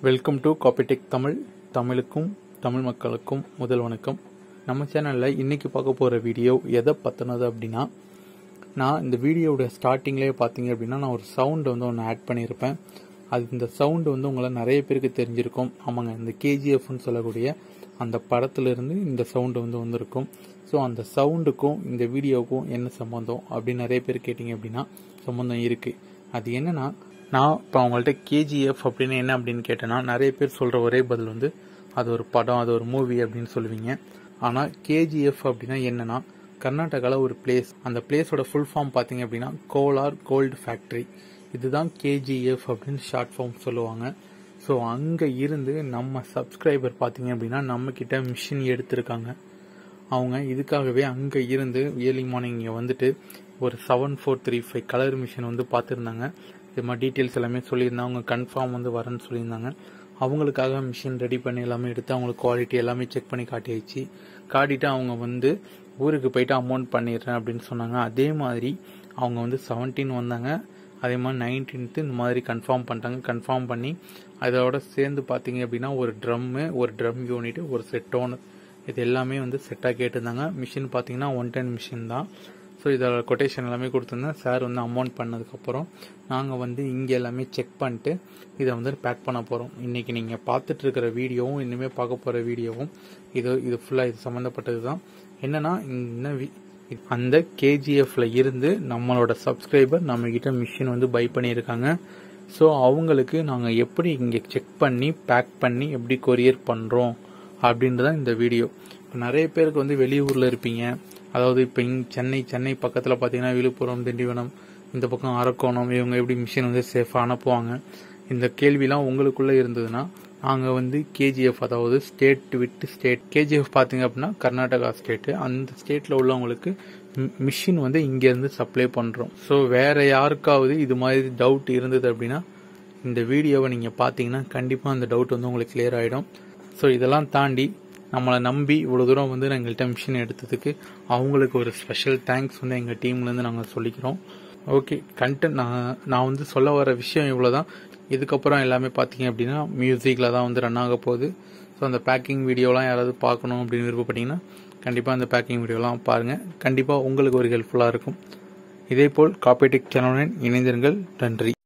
welcome to காபிடெக் Tamil தமிழுக்கும் தமிழ் மக்களுக்கும் முதல் வணக்கம் நம்ம சேனலில் இன்னைக்கு பார்க்க போகிற வீடியோ எதை பற்றினது அப்படின்னா நான் இந்த வீடியோவோட ஸ்டார்டிங்லேயே பார்த்தீங்க அப்படின்னா நான் ஒரு சவுண்டு வந்து ஒன்று ஆட் பண்ணியிருப்பேன் அது இந்த சவுண்டு வந்து உங்களை நிறைய பேருக்கு தெரிஞ்சிருக்கும் ஆமாங்க இந்த கேஜிஎஃப்னு சொல்லக்கூடிய அந்த படத்துலேருந்து இந்த சவுண்டு வந்து வந்திருக்கும் ஸோ அந்த சவுண்டுக்கும் இந்த வீடியோவுக்கும் என்ன சம்மந்தம் அப்படின்னு நிறைய பேர் கேட்டிங்க அப்படின்னா சம்மந்தம் இருக்குது அது என்னன்னா நான் இப்போ அவங்கள்ட்ட கேஜிஎஃப் அப்படின்னு என்ன அப்படின்னு கேட்டேன்னா நிறைய பேர் சொல்கிற ஒரே பதில் வந்து அது ஒரு படம் அது ஒரு மூவி அப்படின்னு சொல்லுவீங்க ஆனால் கேஜிஎஃப் அப்படின்னா என்னன்னா கர்நாடகாவில் ஒரு பிளேஸ் அந்த பிளேஸோட ஃபுல் ஃபார்ம் பார்த்தீங்க அப்படின்னா கோலார் கோல்டு ஃபேக்ட்ரி இதுதான் கேஜிஎஃப் அப்படின்னு ஷார்ட் ஃபார்ம் சொல்லுவாங்க ஸோ அங்கே இருந்து நம்ம சப்ஸ்கிரைபர் பார்த்தீங்க அப்படின்னா நம்மக்கிட்ட மிஷின் எடுத்திருக்காங்க அவங்க இதுக்காகவே அங்கே இருந்து ஏர்லி மார்னிங் இங்கே வந்துட்டு ஒரு seven four three five colour machine வந்து பார்த்துருந்தாங்க இது மாதிரி டீட்டெயில்ஸ் எல்லாமே சொல்லியிருந்தாங்க அவங்க கன்ஃபார்ம் வந்து வரேன்னு சொல்லியிருந்தாங்க அவங்களுக்காக மிஷின் ரெடி பண்ணி எல்லாமே எடுத்து அவங்களுக்கு குவாலிட்டி எல்லாமே செக் பண்ணி காட்டியாச்சு காட்டிட்டு அவங்க வந்து ஊருக்கு போயிட்டு அமௌண்ட் பண்ணிடுறேன் அப்படின்னு சொன்னாங்க அதே மாதிரி அவங்க வந்து செவன்டீன் வந்தாங்க அதே மாதிரி நைன்டீன்த்து இந்த மாதிரி கன்ஃபார்ம் பண்ணிட்டாங்க கன்ஃபார்ம் பண்ணி அதோட சேர்ந்து பார்த்தீங்க அப்படின்னா ஒரு ட்ரம்மு ஒரு ட்ரம் யூனிட் ஒரு செட் ஓனர் இது எல்லாமே வந்து செட்டாக கேட்டிருந்தாங்க மிஷின் பார்த்தீங்கன்னா ஒன் டென் மிஷின் தான் ஸோ இதோட கொட்டேஷன் எல்லாமே கொடுத்துருந்தேன் சார் வந்து அமௌண்ட் பண்ணதுக்கப்புறம் நாங்கள் வந்து இங்கே எல்லாமே செக் பண்ணிட்டு இதை வந்து பேக் பண்ண போகிறோம் இன்றைக்கி நீங்கள் பார்த்துட்டு இருக்கிற வீடியோவும் இனிமேல் பார்க்க போகிற வீடியோவும் இது இது ஃபுல்லாக இது சம்மந்தப்பட்டது தான் என்னென்னா இந்த வி- அந்த கேஜிஎஃப்ல இருந்து நம்மளோட சப்ஸ்கிரைபர் நம்மக்கிட்ட மிஷின் வந்து பை பண்ணியிருக்காங்க ஸோ அவங்களுக்கு நாங்கள் எப்படி இங்கே செக் பண்ணி பேக் பண்ணி எப்படி கொரியர் பண்ணுறோம் அப்படின்றதான் இந்த வீடியோ இப்போ நிறைய பேருக்கு வந்து வெளியூரில் இருப்பீங்க அதாவது இப்போ இங் சென்னை சென்னை பக்கத்தில் பார்த்தீங்கன்னா விழுப்புரம் திண்டிவனம் இந்த பக்கம் அரக்கோணம் இவங்க எப்படி மிஷின் வந்து சேஃபாக அனுப்புவாங்க இந்த கேள்விலாம் உங்களுக்குள்ளே இருந்ததுன்னா நாங்கள் வந்து கேஜிஎஃப் அதாவது ஸ்டேட் விட்டு ஸ்டேட் கேஜிஎஃப் பார்த்தீங்க அப்படின்னா கர்நாடகா ஸ்டேட்டு அந்த ஸ்டேட்டில் உள்ளவங்களுக்கு மிஷின் வந்து இங்கேருந்து சப்ளை பண்ணுறோம் ஸோ வேற யாருக்காவது இது மாதிரி டவுட் இருந்தது அப்படின்னா இந்த வீடியோவை நீங்கள் பார்த்தீங்கன்னா கண்டிப்பாக அந்த டவுட் வந்து உங்களுக்கு clear ஆகிடும் ஸோ இதெல்லாம் தாண்டி நம்மளை நம்பி இவ்வளோ தூரம் வந்து எங்கள்கிட்ட மிஷின் எடுத்ததுக்கு அவங்களுக்கு ஒரு ஸ்பெஷல் தேங்க்ஸ் வந்து எங்கள் டீம்லேருந்து நாங்கள் சொல்லிக்கிறோம் ஓகே கண்டென்ட் நான் நான் வந்து சொல்ல வர விஷயம் இவ்வளோ தான் இதுக்கப்புறம் எல்லாமே பார்த்தீங்க அப்படின்னா மியூசிக்கில் தான் வந்து ரன் ஆக போகுது ஸோ அந்த பேக்கிங் வீடியோலாம் யாராவது பார்க்கணும் அப்படின்னு விருப்பப்பட்டீங்கன்னா கண்டிப்பாக அந்த பேக்கிங் வீடியோலாம் பாருங்கள் கண்டிப்பாக உங்களுக்கு ஒரு ஹெல்ப்ஃபுல்லாக இருக்கும் இதேபோல் காப்பேட்டிக் சேனலுடன் இணைந்திருங்கள் நன்றி